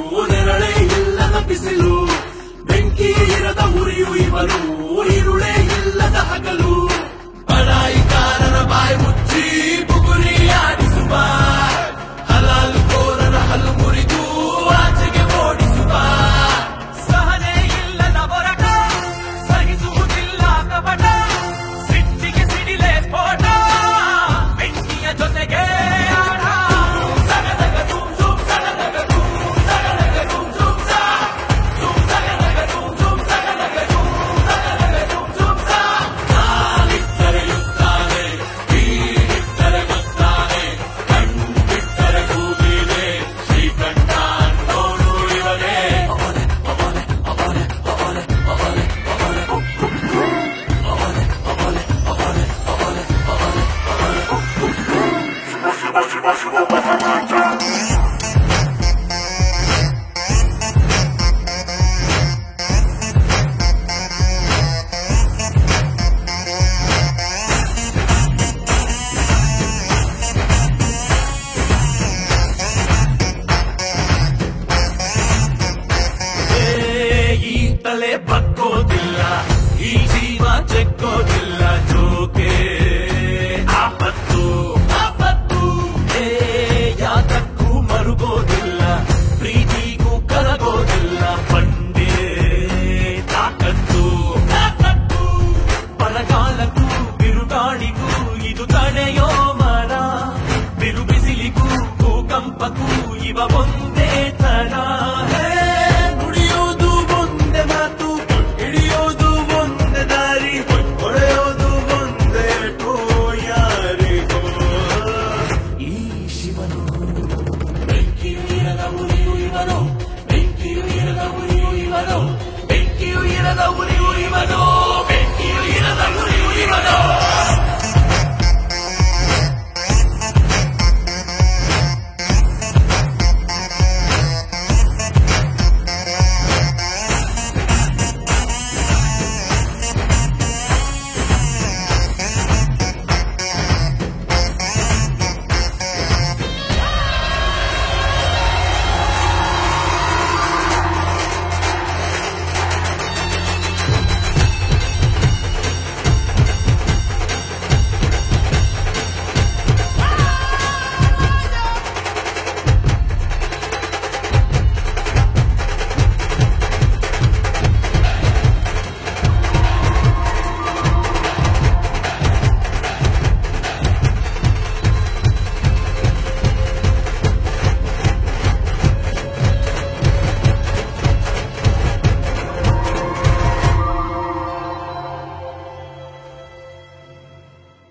ನೆರಳೇ ಇಲ್ಲದ ಬಿಸಿಲು ಬೆಂಕಿ ಇರದ ಉರಿಯು ಇವನು ಇರುಳೇ ಇಲ್ಲದ ಹಗಲು ಬಡಾಯಿಕಾರರ ಬಾಯಿ ಮುಚ್ಚಿ ಬುಗುರಿ ಆಡಿಸುವ ಹಲಾಲು ಕೋರರ ಹಲ್ಲು ಮುರಿದು ಆಚೆಗೆ ಓಡಿಸುವ ಸಹನೆ ಇಲ್ಲದ ಹೊರಟ ಸಹಿಸುವುದಿಲ್ಲ ಕಪಟ ಸಿಟ್ಟಿಗೆ ಸಿಡಿಲೆ ಸ್ಫೋಟ ಬೆಂಕಿಯ ಜೊತೆಗೆ ಆಟ ಸಗದಗ ಧೂಮ್ ಧೂಮ್ ಸಗದಗ ಧೂಮ್ ಸಗದಗ ಧೂಮ್ ಧೂಮ್ ಸಾ ಧೂಮ್ ಸಗದಗ ಧೂಮ್ ಧೂಮ್ ಸಗದಗ ಧೂಮ್ ಸಗದಗ ಧೂಮ್ ಧೂಮ್ ಸಾ ಕಾಲಿಟ್ಟರೆ ಯುತ್ತಾನೆ ಕೀಳಿಟ್ಟರೆ ಗೊತ್ತಾನೆ ಕಣ್ಬಿಟ್ಟರೆ ಕೂಗಿಲೆ ಶ್ರೀಕಂಠ ನೋಡು ಇವನೇ ಏ, ಈ ತಲೆ ಬಗ್ಗೋದಿಲ್ಲ ಈ ಜೀವ ಚೆಕ್ಕೋದಿಲ್ಲ